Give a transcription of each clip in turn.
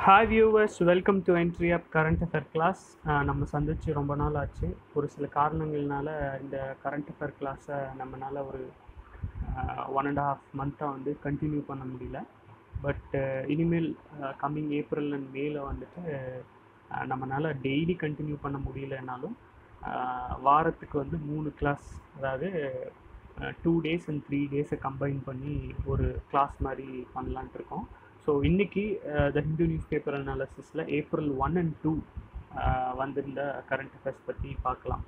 hi viewers welcome to Entri app current affair class நம்ம சந்திச்சு ரொம்ப நாள் ஆச்சு ஒரு சில காரணங்கள்னால இந்த கரண்ட் அஃபேர் கிளாஸை நம்மளால் ஒரு ஒன் அண்ட் ஹாஃப் மந்த்தாக வந்து கண்டினியூ பண்ண முடியல பட் இனிமேல் கம்மிங் ஏப்ரல் அண்ட் மேல வந்துட்டு அஹ், நம்மனால டெய்லி கண்டினியூ பண்ண முடியலனாலும் அஹ், வாரத்துக்கு வந்து மூணு கிளாஸ் அதாவது டூ டேஸ் அண்ட் த்ரீ டேஸை கம்பைன் பண்ணி ஒரு கிளாஸ் மாதிரி பண்ணலான்ட்டு இருக்கோம் ஸோ இன்னைக்கு த ஹிந்து நியூஸ் பேப்பர் அனாலிசிஸில் ஏப்ரல் ஒன் அண்ட் டூ வந்திருந்த கரண்ட் அஃபேர்ஸ் பற்றி பார்க்கலாம்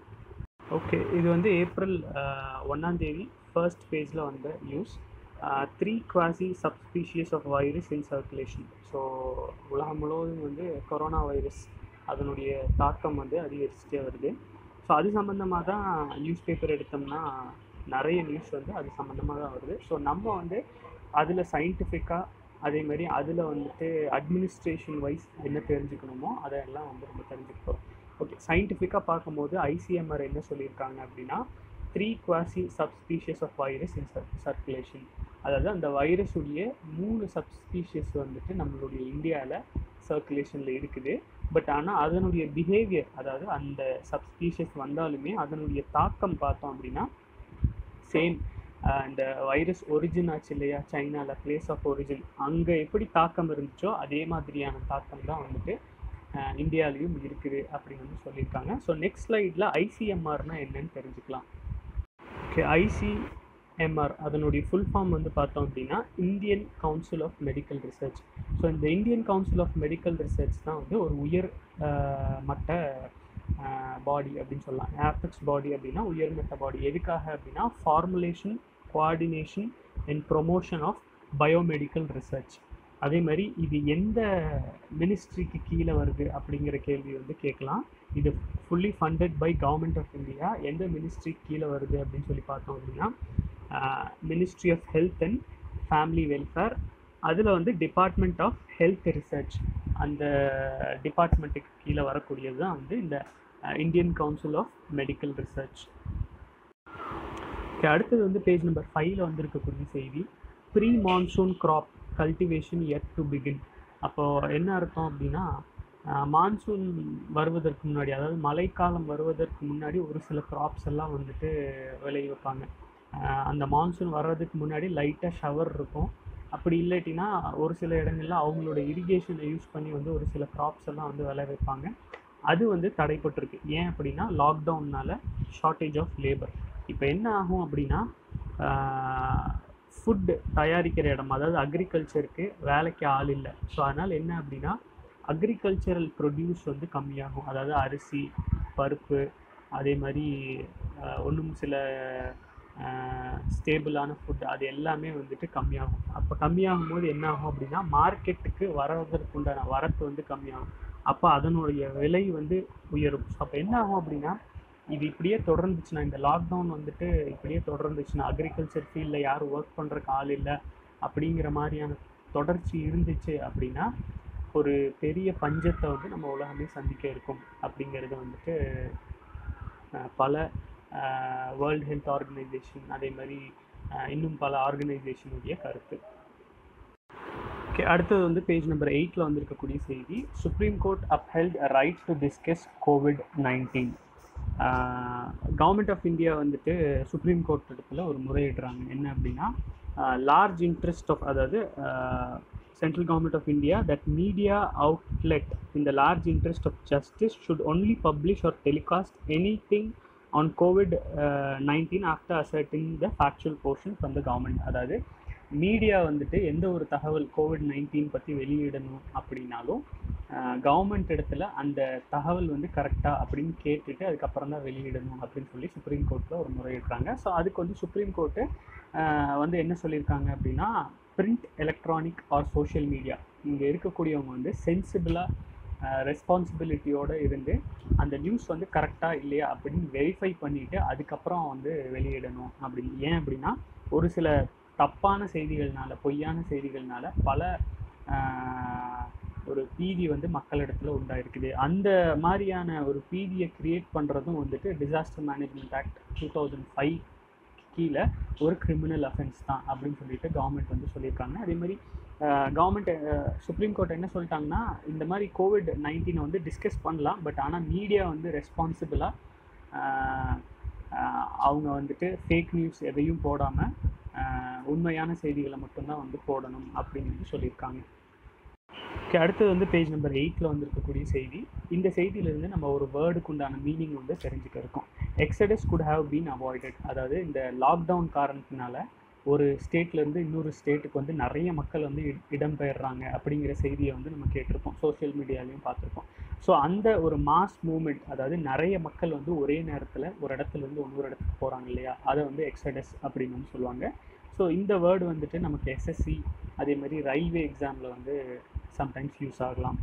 ஓகே இது வந்து ஏப்ரல் ஒன்றாந்தேதி ஃபர்ஸ்ட் பேஜில் வந்த news three quasi subspecies of virus in circulation so உலகம் முழுவதும் வந்து கொரோனா வைரஸ் அதனுடைய தாக்கம் வந்து அதிகரிச்சுட்டே வருது ஸோ அது சம்மந்தமாக தான் நியூஸ் பேப்பர் எடுத்தோம்னா நிறைய நியூஸ் வந்து அது சம்மந்தமாக தான் வருது ஸோ நம்ம வந்து அதில் சயின்டிஃபிக்காக அதே மாதிரி அதில் வந்துட்டு அட்மினிஸ்ட்ரேஷன் வைஸ் என்ன தெரிஞ்சுக்கணுமோ அதெல்லாம் வந்து நம்ம தெரிஞ்சுக்க போகிறோம் ஓகே சயின்டிஃபிக்காக பார்க்கும்போது ஐசிஎம்ஆர் என்ன சொல்லியிருக்காங்க அப்படின்னா three quasi subspecies of virus in circulation அதாவது அந்த வைரஸுடைய மூணு சப்ஸ்பீஷியஸ் வந்துட்டு நம்மளுடைய இந்தியாவில் சர்க்குலேஷனில் இருக்குது பட் ஆனால் அதனுடைய பிஹேவியர் அதாவது அந்த சப்ஸ்பீஷியஸ் வந்தாலுமே அதனுடைய தாக்கம் பார்த்தோம் அப்படின்னா சேம் இந்த வைரஸ் ஒரிஜின் ஆச்சு இல்லையா சைனாவில் பிளேஸ் ஆஃப் ஒரிஜின் அங்கே எப்படி தாக்கம் இருந்துச்சோ அதே மாதிரியான தாக்கம் தான் வந்துட்டு இந்தியாவிலையும் இருக்குது அப்படின்னு வந்து சொல்லியிருக்காங்க ஸோ நெக்ஸ்ட் ஸ்லைடில் ஐசிஎம்ஆர்னா என்னன்னு தெரிஞ்சுக்கலாம் ஓகே ஐசிஎம்ஆர் அதனுடைய ஃபுல் ஃபார்ம் வந்து பார்த்தோம் அப்படின்னா Indian council of medical research so இந்த Indian council of medical research தான் வந்து ஒரு உயர் அஹ், மட்ட பாடி அப்படின்னு சொல்லலாம் ஆப்பெக்ஸ் பாடி அப்படின்னா உயர்மட்ட பாடி எதுக்காக அப்படின்னா formulation coordination and promotion of biomedical research அதே மாதிரி இது எந்த மினிஸ்ட்ரிக்கு கீழே வருது அப்படிங்கிற கேள்வி வந்து கேட்கலாம் இது fully funded by government of India எந்த மினிஸ்ட்ரி கீழே வருது அப்படின்னு சொல்லி பார்த்தோம் அப்படின்னா ministry of health and family welfare அதில் வந்து டிபார்ட்மெண்ட் ஆஃப் ஹெல்த் ரிசர்ச் அந்த டிபார்ட்மெண்ட்டுக்கு கீழே வரக்கூடியது தான் வந்து இந்த Indian council of medical research okay அடுத்தது வந்து பேஜ் நம்பர் ஃபைவ்ல வந்திருக்கக்கூடிய செய்தி pre monsoon crop cultivation set to begin அப்போது என்ன அர்த்தம் அப்படின்னா மான்சூன் வருவதற்கு முன்னாடி அதாவது மழைக்காலம் வருவதற்கு முன்னாடி ஒரு சில கிராப்ஸ் எல்லாம் வந்துட்டு விளைய வைப்பாங்க ஆஹ் அந்த மான்சூன் வர்றதுக்கு முன்னாடி லைட்டாக ஷவர் இருக்கும் அப்படி இல்லாட்டினா ஒரு சில இடங்கள்ல அவங்களோட இரிகேஷனை யூஸ் பண்ணி வந்து ஒரு சில கிராப்ஸ் எல்லாம் வந்து விளைய வைப்பாங்க அது வந்து தடைப்பட்டிருக்கு ஏன் அப்படின்னா லாக்டவுன்னால ஷார்ட்டேஜ் ஆஃப் லேபர் இப்போ என்ன ஆகும் அப்படின்னா ஃபுட் தயாரிக்கிற இடம் அதாவது அக்ரிகல்ச்சருக்கு வேலைக்கு ஆள் இல்லை ஸோ அதனால் என்ன அப்படின்னா அக்ரிகல்ச்சரல் ப்ரொடியூஸ் வந்து கம்மியாகும் அதாவது அரிசி பருப்பு அதே மாதிரி ஒன்றும் சில ஸ்டேபிளான ஃபுட் அது எல்லாமே வந்துட்டு கம்மியாகும் அப்போ கம்மியாகும் போது என்ன ஆகும் அப்படின்னா மார்க்கெட்டுக்கு வரதற்குண்டான வரத்து வந்து கம்மியாகும் அப்போ அதனுடைய விலை வந்து உயரும் ஸோ அப்போ என்ன ஆகும் அப்படின்னா இது இப்படியே தொடர்ந்துச்சுன்னா இந்த லாக்டவுன் வந்துட்டு இப்படியே தொடர்ந்துச்சுன்னா அக்ரிகல்ச்சர் ஃபீல்டில் யாரும் ஒர்க் பண்ணுறக்கு ஆள் இல்லை அப்படிங்கிற மாதிரியான தொடர்ச்சி இருந்துச்சு அப்படின்னா ஒரு பெரிய பஞ்சத்தை வந்து நம்ம உலகமே சந்திக்க இருக்கும் அப்படிங்கிறது வந்துட்டு அஹ், பல வேர்ல்டு ஹெல்த் ஆர்கனைசேஷன் அதே மாதிரி அஹ், இன்னும் பல ஆர்கனைசேஷனுடைய கருத்து ஓகே அடுத்தது வந்து பேஜ் நம்பர் எயிட்டில் வந்திருக்கக்கூடிய செய்தி supreme court upheld right to discuss covid nineteen government of India வந்துட்டு சுப்ரீம் கோர்ட் இடத்துல ஒரு முறையிடுறாங்க என்ன அப்படின்னா லார்ஜ் இன்ட்ரெஸ்ட் ஆஃப் அதாவது central government of India that media outlet இந்த large interest of justice should only publish or telecast anything on covid nineteen after asserting the factual portion from the government அதாவது media வந்துட்டு எந்த ஒரு தகவல் Covid nineteen பற்றி வெளியிடணும் அப்படின்னாலும் government இடத்துல அந்த தகவல் வந்து கரெக்டாக அப்படின்னு கேட்டுட்டு அதுக்கப்புறம் தான் வெளியிடணும் அப்படின்னு சொல்லி சுப்ரீம் கோர்ட்டில் ஒரு முறையிடுறாங்க ஸோ அதுக்கு வந்து சுப்ரீம் கோர்ட்டு வந்து என்ன சொல்லியிருக்காங்க அப்படின்னா print electronic or social media இங்கே இருக்கக்கூடியவங்க வந்து சென்சிபிளாக ரெஸ்பான்சிபிலிட்டியோடு இருந்து அந்த நியூஸ் வந்து கரெக்டாக இல்லையா அப்படின்னு வெரிஃபை பண்ணிவிட்டு அதுக்கப்புறம் வந்து வெளியிடணும் அப்படின்னு ஏன் அப்படின்னா ஒரு சில தப்பான செய்திகள்னால பொய்யான செய்திகள்னால பல ஆஹ், ஒரு பீதி வந்து மக்களிடத்துல உண்டாயிருக்குது அந்த மாதிரியான ஒரு பீதியை கிரியேட் பண்ணுறதும் வந்துட்டு disaster management act two thousand five கீழே ஒரு கிரிமினல் அஃபென்ஸ் தான் அப்படின்னு சொல்லிட்டு கவர்மெண்ட் வந்து சொல்லியிருக்காங்க அதே மாதிரி கவர்மெண்ட் சுப்ரீம் கோர்ட் என்ன சொல்லிட்டாங்கன்னா இந்த மாதிரி கோவிட் நைன்டீனை வந்து டிஸ்கஸ் பண்ணலாம் பட் ஆனால் மீடியா வந்து ரெஸ்பான்சிபிளாக அவங்க வந்துட்டு ஃபேக் நியூஸ் எதையும் போடாமல் உண்மையான செய்திகளை மட்டும்தான் வந்து போடணும் அப்படின்னு வந்து சொல்லியிருக்காங்க ஓகே அடுத்தது வந்து பேஜ் நம்பர் எயிட்டில் வந்திருக்கக்கூடிய செய்தி இந்த செய்தியிலேருந்து நம்ம ஒரு வேர்டுக்கு உண்டான மீனிங் வந்து தெரிஞ்சுக்க இருக்கோம் exodus could have been avoided அதாவது இந்த லாக்டவுன் காரணத்தினால ஒரு ஸ்டேட்லேருந்து இன்னொரு ஸ்டேட்டுக்கு வந்து நிறைய மக்கள் வந்து இடம்பெயர்றாங்க அப்படிங்கிற செய்தியை வந்து நம்ம கேட்டிருப்போம் சோஷியல் மீடியாலையும் பார்த்துருப்போம் ஸோ அந்த ஒரு மாஸ் மூமெண்ட் அதாவது நிறைய மக்கள் வந்து ஒரே நேரத்தில் ஒரு இடத்துலேருந்து இன்னொரு இடத்துக்கு போகிறாங்க இல்லையா அதை வந்து எக்ஸடஸ் அப்படின்னு வந்து சொல்லுவாங்க ஸோ இந்த வேர்டு வந்துட்டு நமக்கு எஸ்எஸ்சி அதே மாதிரி ரயில்வே எக்ஸாமில் வந்து சம்டைம்ஸ் யூஸ் ஆகலாம்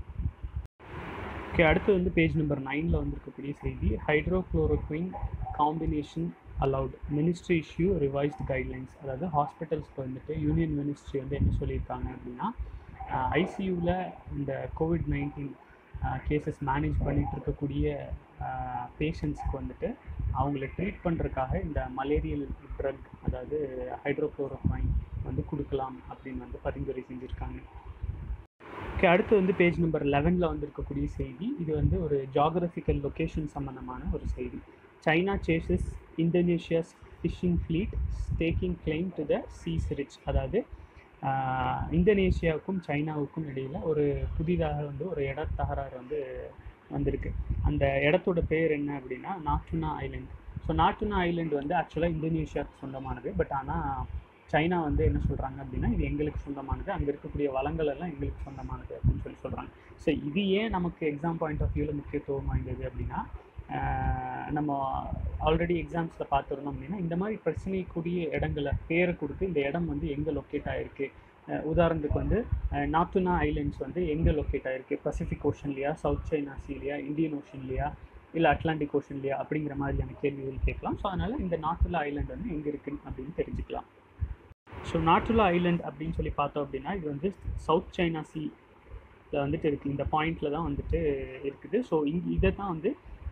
ஓகே அடுத்து வந்து பேஜ் நம்பர் நைனில் வந்திருக்கக்கூடிய செய்தி hydroxychloroquine combination allowed ministry issue revised guidelines அதாவது ஹாஸ்பிட்டல்ஸ்க்கு வந்துட்டு யூனியன் மினிஸ்ட்ரி வந்து என்ன சொல்லியிருக்காங்க அப்படின்னா ஐசியூவில் இந்த கோவிட் நைன்டீன் கேசஸ் மேனேஜ் பண்ணிகிட்டு இருக்கக்கூடிய பேஷண்ட்ஸ்க்கு வந்துட்டு அவங்கள ட்ரீட் பண்ணுறதுக்காக இந்த மலேரியல் ட்ரக் அதாவது ஹைட்ரோக்ளோரோக்வைன் வந்து கொடுக்கலாம் அப்படின்னு வந்து பரிந்துரை செஞ்சுருக்காங்க ஓகே அடுத்து வந்து பேஜ் நம்பர் லெவனில் வந்திருக்கக்கூடிய செய்தி இது வந்து ஒரு ஜாகிரபிக்கல் லொக்கேஷன் சம்மந்தமான ஒரு செய்தி China chases Indonesia's fishing fleet staking claim to the seas rich அதாவது இந்தோனேஷியாவுக்கும் சைனாவுக்கும் இடையில் ஒரு புதிதாக வந்து ஒரு இட தகராறு வந்து வந்திருக்கு அந்த இடத்தோட பேர் என்ன அப்படின்னா Natuna island so Natuna island வந்து ஆக்சுவலாக இந்தோனேஷியாவுக்கு சொந்தமானது பட் ஆனால் சைனா வந்து என்ன சொல்கிறாங்க அப்படின்னா இது எங்களுக்கு சொந்தமானது அங்கே இருக்கக்கூடிய வளங்கள் எல்லாம் எங்களுக்கு சொந்தமானது அப்படின்னு சொல்லி சொல்கிறாங்க ஸோ இது ஏன் நமக்கு எக்ஸாம் பாயிண்ட் ஆஃப் வியூவில் முக்கியத்துவம் வாய்ந்தது அப்படின்னா நம்ம ஆல்ரெடி எக்ஸாம்ஸில் பார்த்துருந்தோம் அப்படின்னா இந்த மாதிரி பிரச்சனைக்குரிய இடங்களை பேரை கொடுத்து இந்த இடம் வந்து எங்கே லொக்கேட் ஆகிருக்கு உதாரணத்துக்கு வந்து நாத்துனா ஐலண்ட்ஸ் வந்து எங்கே லொக்கேட் ஆகிருக்கு பசிபிக் ஓஷன்லையா சவுத் சைனா சீலையா இந்தியன் ஓஷன்லையா இல்லை அட்லாண்டிக் ஓஷன்லையா அப்படிங்கிற மாதிரியான கேள்விகள் கேட்கலாம் ஸோ அதனால் இந்த நாட்டுலா ஐலண்ட் வந்து எங்கே இருக்குன்னு அப்படின்னு தெரிஞ்சுக்கலாம் ஸோ நாட்டுலா ஐலண்ட் அப்படின்னு சொல்லி பார்த்தோம் அப்படின்னா இது வந்து சவுத் சைனா சி வந்துட்டு இருக்குது இந்த பாயிண்டில் தான் வந்துட்டு இருக்குது ஸோ இங்கே இதை தான் வந்து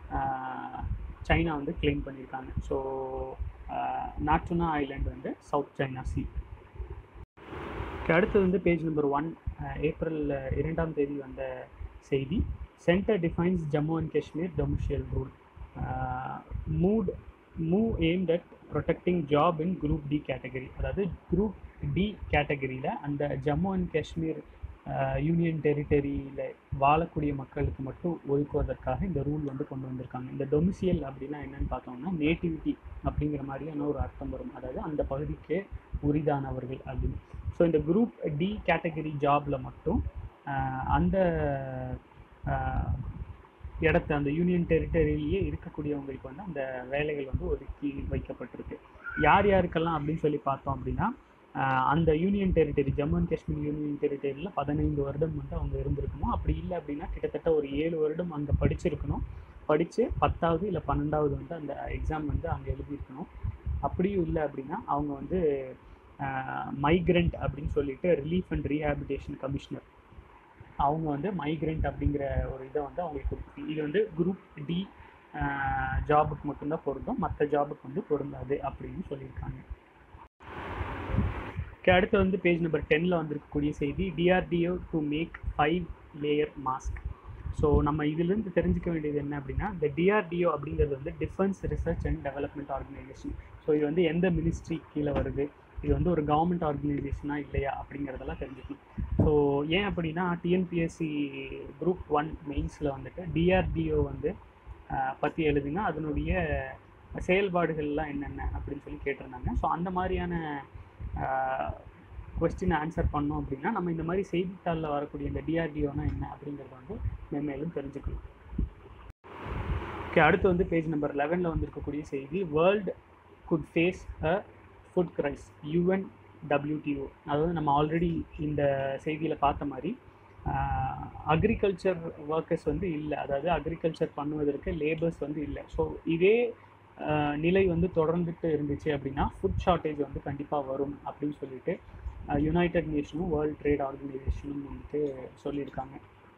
சைனா வந்து கிளைம் பண்ணியிருக்காங்க ஸோ நாட்டுனா ஐலண்ட் வந்து சவுத் சைனா சி அடுத்தது வந்து பேஜ் நம்பர் ஒன் ஏப்ரல் இரண்டாம் தேதி வந்த செய்தி centre defines Jammu and Kashmir domicile rule mood move aimed at protecting job in group D category அதாவது குரூப் டி கேட்டகரியில் அந்த ஜம்மு அண்ட் காஷ்மீர் யூனியன் டெரிட்டரியில் வாழக்கூடிய மக்களுக்கு மட்டும் ஒதுக்குவதற்காக இந்த ரூல் வந்து கொண்டு வந்திருக்காங்க இந்த டொமிசியல் அப்படின்னா என்னன்னு பார்த்தோம்னா நேட்டிவிட்டி அப்படிங்கிற மாதிரியான ஒரு அர்த்தம் வரும் அதாவது அந்த பகுதிக்கே உரிதானவர்கள் அப்படின்னு ஸோ இந்த குரூப் டி கேட்டகரி ஜாபில் மட்டும் அந்த இடத்த அந்த யூனியன் டெரிட்டரியிலேயே இருக்கக்கூடியவங்களுக்கு வந்து அந்த வேலைகள் வந்து ஒதுக்கி வைக்கப்பட்டிருக்கு யார் யாருக்கெல்லாம் அப்படின்னு சொல்லி பார்த்தோம் அப்படின்னா அந்த union territory Jammu and Kashmir union டெரிட்டரியில் பதினைந்து வருடம் வந்து அவங்க இருந்திருக்கணும் அப்படி இல்லை அப்படின்னா கிட்டத்தட்ட ஒரு ஏழு வருடம் அங்கே படிச்சிருக்கணும் படித்து பத்தாவது இல்லை பன்னெண்டாவது வந்து அந்த எக்ஸாம் வந்து அங்கே எழுதியிருக்கணும் அப்படியும் இல்லை அப்படின்னா அவங்க வந்து மைக்ரெண்ட் அப்படின்னு சொல்லிட்டு ரிலீஃப் அண்ட் ரீஹாபிலிட்டேஷன் கமிஷனர் அவங்க வந்து மைக்ரெண்ட் அப்படிங்கிற ஒரு இதை வந்து அவங்களுக்கு கொடுத்து இது வந்து குரூப் டி ஜாபுக்கு மட்டும்தான் பொருந்தும் மற்ற ஜாபுக்கு வந்து பொருந்தாது அப்படின்னு சொல்லியிருக்காங்க ஓகே அடுத்து வந்து பேஜ் நம்பர் டென்னில் வந்திருக்கக்கூடிய செய்தி DRDO to make five layer mask so நம்ம இதிலிருந்து தெரிஞ்சுக்க வேண்டியது என்ன அப்படின்னா இந்த டிஆர்டிஓ அப்படிங்கிறது வந்து defence research and development organisation so இது வந்து எந்த மினிஸ்ட்ரி கீழே வருது இது வந்து ஒரு கவர்மெண்ட் ஆர்கனைசேஷனா இல்லையா அப்படிங்கிறதெல்லாம் தெரிஞ்சுக்கணும் ஸோ ஏன் அப்படின்னா டிஎன்பிஎஸ்சி குரூப் ஒன் மெயின்ஸில் வந்துட்டு டிஆர்டிஓ வந்து பற்றி எழுதுங்க அதனுடைய செயல்பாடுகள்லாம் என்னென்ன அப்படின்னு சொல்லி கேட்டிருந்தாங்க ஸோ அந்த மாதிரியான கொஸ்டின் ஆன்சர் பண்ணோம் அப்படின்னா நம்ம இந்த மாதிரி செய்தித்தாளில் வரக்கூடிய இந்த டிஆர்டிஓனா என்ன அப்படிங்கிறத வந்து மென்மேலும் தெரிஞ்சுக்கணும் ஓகே அடுத்து வந்து பேஜ் நம்பர் லெவனில் வந்திருக்கக்கூடிய செய்தி world could face a food crisis UN WTO அதாவது நம்ம ஆல்ரெடி இந்த செய்தியில் பார்த்த மாதிரி அக்ரிகல்ச்சர் ஒர்க்கர்ஸ் வந்து இல்லை அதாவது அக்ரிகல்ச்சர் பண்ணுவதற்கு லேபர்ஸ் வந்து இல்லை ஸோ இதே நிலை வந்து தொடர்ந்துட்டு இருந்துச்சு அப்படின்னா ஃபுட் ஷார்ட்டேஜ் வந்து கண்டிப்பாக வரும் அப்படின்னு சொல்லிட்டு யுனைடெட் நேஷனும் வேர்ல்ட் ட்ரேட் ஆர்கனைசேஷனும் வந்துட்டு சொல்லியிருக்காங்க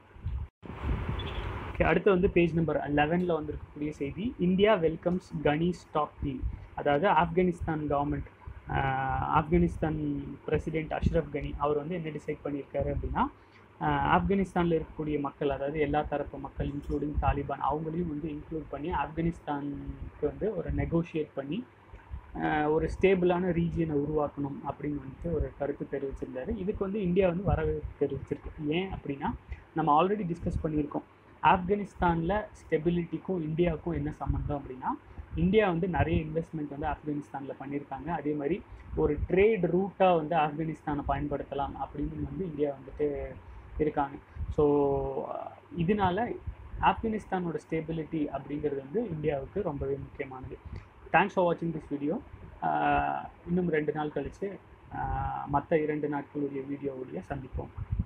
ஓகே அடுத்து வந்து பேஜ் நம்பர் லெவனில் வந்திருக்கக்கூடிய செய்தி India welcomes Ghani stock deal அதாவது Afghanistan government ah Afghanistan president Ashraf Ghani அவர் வந்து என்ன டிசைட் பண்ணியிருக்காரு அப்படின்னா ஆஹ் ஆப்கானிஸ்தானில் இருக்கக்கூடிய மக்கள் அதாவது எல்லா தரப்பு மக்கள் இன்க்ளூடிங் தாலிபான் அவங்களையும் வந்து இன்க்ளூட் பண்ணி ஆப்கானிஸ்தானுக்கு வந்து ஒரு நெகோஷியேட் பண்ணி ஆஹ் ஒரு ஸ்டேபிளான ரீஜியனை உருவாக்கணும் அப்படின்னு வந்துட்டு ஒரு கருத்து தெரிவிச்சிருந்தாரு இதுக்கு வந்து இந்தியா வந்து வரவேற்பு தெரிவிச்சிருக்கு ஏன் அப்படின்னா நம்ம ஆல்ரெடி டிஸ்கஸ் பண்ணியிருக்கோம் ஆப்கானிஸ்தானில் ஸ்டெபிலிட்டிக்கும் இந்தியாவுக்கும் என்ன சம்மந்தம் அப்படின்னா இந்தியா வந்து நிறைய இன்வெஸ்ட்மெண்ட் வந்து ஆப்கானிஸ்தானில் பண்ணியிருக்காங்க அதே மாதிரி ஒரு ட்ரேட் ரூட்டாக வந்து ஆப்கானிஸ்தானை பயன்படுத்தலாம் அப்படின்னு வந்து இந்தியா வந்துட்டு இருக்காங்க ஸோ இதனால ஆப்கானிஸ்தானோட ஸ்டேபிலிட்டி அப்படிங்கிறது வந்து இந்தியாவுக்கு ரொம்பவே முக்கியமானது தேங்க்ஸ் ஃபார் வாட்சிங் திஸ் வீடியோ இன்னும் ரெண்டு நாள் கழித்து மற்ற இரண்டு நாட்களுடைய வீடியோவுடைய சந்திப்போம்